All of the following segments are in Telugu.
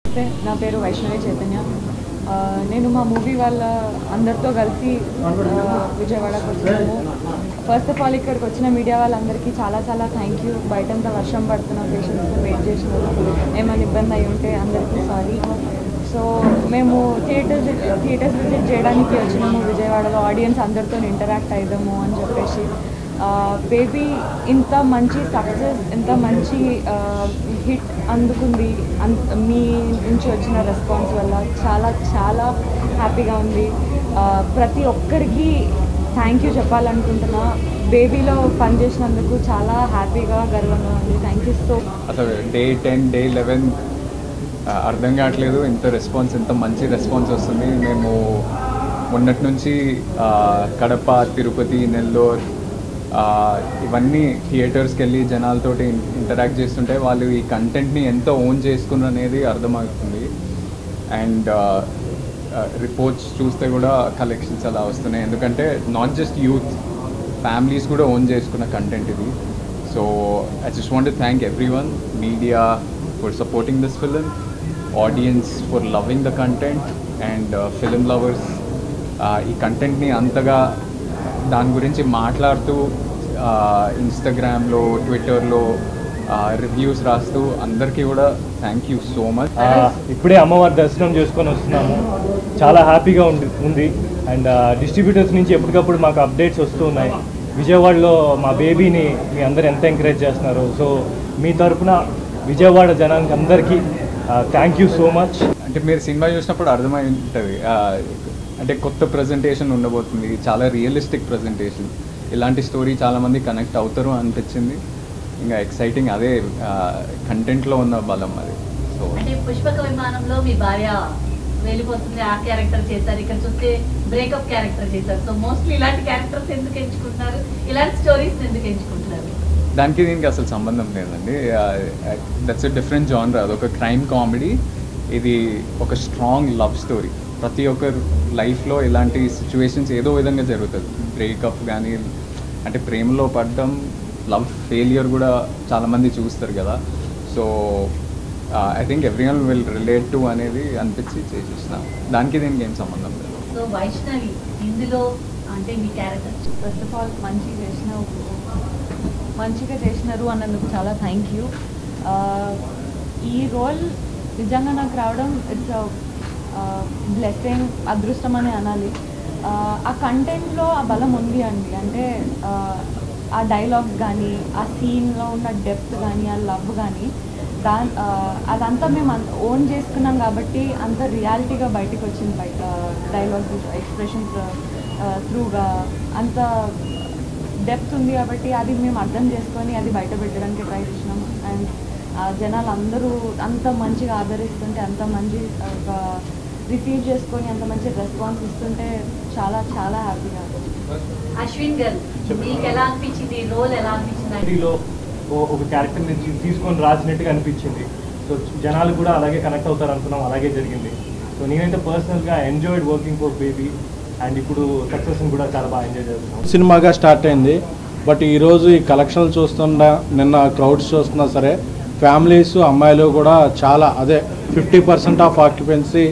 నమస్తే నా పేరు వైష్ణవి చైతన్య ఆ, నేను మా మూవీ వాళ్ళ అందరితో కలిసి ఆ, విజయవాడకు వచ్చాము ఫస్ట్ ఆఫ్ ఆల్ ఇక్కడికి వచ్చిన మీడియా వాళ్ళందరికీ చాలా చాలా థ్యాంక్ యూ బయటంతా వర్షం పడుతున్న పేషెంట్స్ వెయిట్ చేసిన ఏమైనా ఇబ్బంది అయి ఉంటే అందరికీ సారీ సో మేము థియేటర్స్ థియేటర్స్ విజిట్ చేయడానికి వచ్చినాము విజయవాడలో ఆడియన్స్ అందరితో ఇంటరాక్ట్ అయిదాము అని చెప్పేసి బేబీ ఇంత మంచి సక్సెస్ ఇంత మంచి హిట్ అందుకుంది అన్ మీ నుంచి వచ్చిన రెస్పాన్స్ వల్ల చాలా చాలా హ్యాపీగా ఉంది ఆ, ప్రతి ఒక్కరికి థ్యాంక్ యూ చెప్పాలనుకుంటున్నా బేబీలో పనిచేసినందుకు చాలా హ్యాపీగా గర్వంగా ఉంది థ్యాంక్ యూ సో అసలు డే టెన్ డే లెవెన్ అర్థం కావట్లేదు ఇంత రెస్పాన్స్ ఇంత మంచి రెస్పాన్స్ వస్తుంది మేము మొన్నటి నుంచి ఆ, కడప తిరుపతి నెల్లూరు ఆ, ఇవన్నీ థియేటర్స్కి వెళ్ళి జనాలతోటి ఇంటరాక్ట్ చేస్తుంటే వాళ్ళు ఈ కంటెంట్ని ఎంత ఓన్ చేసుకున్నారు అనేది అర్థమవుతుంది అండ్ రిపోర్ట్స్ చూస్తే కూడా కలెక్షన్స్ అలా వస్తున్నాయి ఎందుకంటే నాట్ జస్ట్ యూత్ ఫ్యామిలీస్ కూడా ఓన్ చేసుకున్న కంటెంట్ ఇది so I just want thank everyone media for supporting this film audience for loving the content and film lovers ఈ కంటెంట్ని అంతగా దాని గురించి మాట్లాడుతూ ఇన్స్టాగ్రామ్లో ట్విట్టర్లో రివ్యూస్ రాస్తూ అందరికీ కూడా థ్యాంక్ యూ సో మచ్ ఆ, ఇప్పుడే అమ్మవారి దర్శనం చేసుకొని వస్తున్నాము చాలా హ్యాపీగా ఉంది ఉంది అండ్ డిస్ట్రిబ్యూటర్స్ నుంచి ఎప్పటికప్పుడు మాకు అప్డేట్స్ వస్తూ ఉన్నాయి విజయవాడలో మా బేబీని మీ అందరు ఎంత ఎంకరేజ్ చేస్తున్నారు సో మీ తరపున విజయవాడ జనానికి అందరికీ థ్యాంక్ యూ సో మచ్ అంటే మీరు సినిమా చూసినప్పుడు అర్థమై ఉంటుంది ఆ, అంటే కొత్త ప్రజెంటేషన్ ఉండబోతుంది చాలా రియలిస్టిక్ ప్రజెంటేషన్ ఇలాంటి స్టోరీ చాలామంది కనెక్ట్ అవుతారు అనిపించింది ఇంకా ఎక్సైటింగ్ అదే కంటెంట్లో ఉన్న బలం అది సో అంటే పుష్పక విమానంలో మీ భార్య వెళ్ళిపోతుంది ఆ క్యారెక్టర్ చేశారు ఇక్కడ చూస్తే బ్రేకప్ క్యారెక్టర్ చేశారు సో మోస్ట్లీ ఇలాంటి క్యారెక్టర్స్ ఎందుకు ఎంచుకుంటున్నారు ఇలాంటి స్టోరీస్ ఎందుకు ఎంచుకుంటున్నారు దానికి దీనికి అసలు సంబంధం లేదండి దట్స్ ఎ డిఫరెంట్ జానర్ అదొక క్రైమ్ కామెడీ ఇది ఒక స్ట్రాంగ్ లవ్ స్టోరీ ప్రతి ఒక్కరు లైఫ్లో ఇలాంటి సిచ్యువేషన్స్ ఏదో విధంగా జరుగుతుంది బ్రేకప్ కానీ అంటే ప్రేమలో పడడం లవ్ ఫెయిలియర్ కూడా చాలామంది చూస్తారు కదా so I think everyone will relate to అనేది అనిపించి చేసేసిన దానికి దీనికి ఏం సంబంధం లేదు సో వైష్ణవి ఇందులో అంటే మీ క్యారెక్టర్ ఫస్ట్ ఆఫ్ ఆల్ మంచి చేసిన మంచిగా చేసినారు అన్నందుకు చాలా థ్యాంక్ యూ ఈ రోల్ నిజంగా నాకు రావడం ఇట్స్ బ్లెస్సింగ్ అదృష్టం అని అనాలి Uh, ఆ కంటెంట్లో ఆ బలం ఉంది అండి అంటే uh, ఆ డైలాగ్స్ కానీ ఆ సీన్లో ఉన్న డెప్త్ కానీ ఆ లవ్ కానీ దా అదంతా మేము ఓన్ చేసుకున్నాం కాబట్టి అంత రియాలిటీగా బయటకు వచ్చింది బయట డైలాగ్స్ ఎక్స్ప్రెషన్స్ త్రూగా అంత డెప్త్ ఉంది కాబట్టి అది మేము అర్థం చేసుకొని అది బయట పెట్టడానికి ట్రై చేసినాం అండ్ జనాలు అందరూ అంత మంచిగా ఆదరిస్తుంటే అంత మంచి ఒక రిసీవ్ చేసుకొని అంత మంచి రెస్పాన్స్ ఇస్తుంటే చాలా చాలా హ్యాపీగా అనిపించింది అశ్విన్ గారు మీకు ఎలా అనిపించింది రోల్ ఎలా అనిపించింది మూవీలో ఒక క్యారెక్టర్ నుంచి తీసుకొని రాసినట్టుగా అనిపించింది సో జనాలు కూడా అలాగే కనెక్ట్ అవుతారు అనుకున్నాం అలాగే జరిగింది సో నేనైతే పర్సనల్గా enjoyed working for Baby and ఇప్పుడు సక్సెస్ని కూడా చాలా బాగా ఎంజాయ్ చేస్తున్నాం సినిమాగా స్టార్ట్ అయింది బట్ ఈరోజు ఈ కలెక్షన్లు చూస్తున్నా నిన్న క్రౌడ్స్ చూస్తున్నా సరే ఫ్యామిలీస్ అమ్మాయిలు కూడా చాలా అదే ఫిఫ్టీ పర్సెంట్ ఆఫ్ ఆక్యుపెన్సీ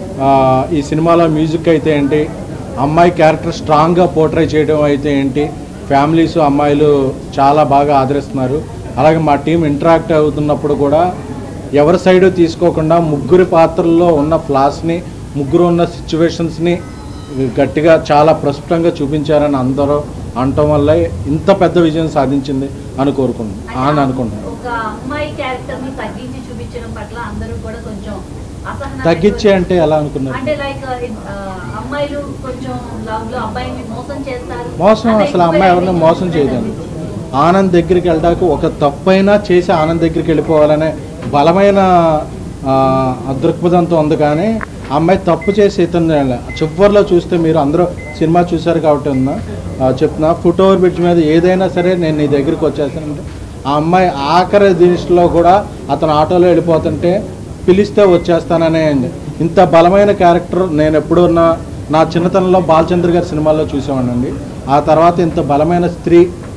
ఈ సినిమాలో మ్యూజిక్ అయితే ఏంటి అమ్మాయి క్యారెక్టర్ స్ట్రాంగ్గా పోర్ట్రై చేయడం అయితే ఏంటి ఫ్యామిలీస్ అమ్మాయిలు చాలా బాగా ఆదరిస్తున్నారు అలాగే మా టీం ఇంటరాక్ట్ అవుతున్నప్పుడు కూడా ఎవరి సైడు తీసుకోకుండా ముగ్గురి పాత్రల్లో ఉన్న ఫ్లాస్ని ముగ్గురు ఉన్న సిచ్యువేషన్స్ని గట్టిగా చాలా ప్రస్ఫుటంగా చూపించారని అందరూ అనటం వల్ల ఇంత పెద్ద విజయం సాధించింది అని కోరుకుంటున్నాను అని అనుకుంటున్నాను ఒక అమ్మాయి క్యారెక్టర్ ని తగ్గించి చూపించడం పట్ల అందరూ కూడా కొంచెం అసహనం తగ్గించి అంటే ఎలా అనుకున్నారు అంటే లైక్ అమ్మాయిలు కొంచెం లవ్ లో అబ్బాయిని మోసం చేస్తారు మోసం అంటే అసలు అమ్మాయి ఎవరిని మోసం చేయదండి ఆనంద్ దగ్గరికి వెళ్ళడానికి ఒక తప్పైనా చేసి ఆనంద్ దగ్గరికి వెళ్ళిపోవాలనే బలమైన ఆ, దృక్పథంతో ఉంది కానీ ఆ అమ్మాయి తప్పు చేసి ఇతను చివరిలో చూస్తే మీరు అందరూ సినిమా చూశారు కాబట్టి ఉన్నా ఆ, చెప్తున్నా ఫుట్ ఓవర్ బ్రిడ్జ్ మీద ఏదైనా సరే నేను నీ దగ్గరికి వచ్చేస్తానంటే ఆ అమ్మాయి ఆఖరి దృష్టిలో కూడా అతను ఆటోలో వెళ్ళిపోతుంటే పిలిస్తే వచ్చేస్తాననే అంది ఇంత బలమైన క్యారెక్టర్ నేను ఎప్పుడూ నా నా చిన్నతనంలో బాలచంద్ర గారి సినిమాల్లో చూసేవాడినండి ఆ తర్వాత ఇంత బలమైన స్త్రీ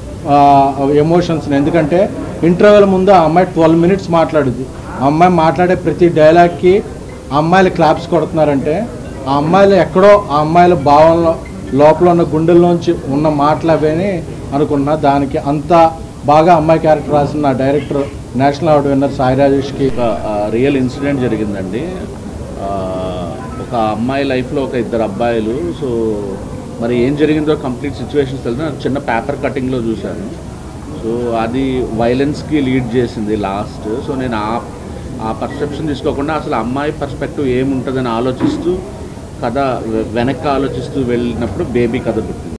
ఎమోషన్స్ ఎందుకంటే ఇంటర్వెల్ ముందు ఆ అమ్మాయి ట్వెల్వ్ మినిట్స్ మాట్లాడుద్ది ఆ అమ్మాయి మాట్లాడే ప్రతి డైలాగ్కి ఆ అమ్మాయిలు క్లాప్స్ కొడుతున్నారంటే ఆ అమ్మాయిలు ఎక్కడో ఆ అమ్మాయిల భావనలో లోపల ఉన్న గుండెల్లోంచి ఉన్న మాటలు అవని అనుకున్నా దానికి అంత బాగా అమ్మాయి క్యారెక్టర్ రాసిన director national award winner Sai రాజేష్కి ఒక రియల్ ఇన్సిడెంట్ జరిగిందండి ఆ, ఒక అమ్మాయి లైఫ్లో ఒక ఇద్దరు అబ్బాయిలు సో మరి ఏం జరిగిందో కంప్లీట్ సిచ్యువేషన్స్ తెలియదు నాకు చిన్న పేపర్ కటింగ్లో చూశాను సో అది వైలెన్స్కి లీడ్ చేసింది లాస్ట్ సో నేను ఆ ఆ పర్సెప్షన్ తీసుకోకుండా అసలు అమ్మాయి పర్స్పెక్టివ్ ఏముంటుందని ఆలోచిస్తూ కథ వె- వెనక్కి ఆలోచిస్తూ వెళ్ళినప్పుడు బేబీ కథ పుట్టింది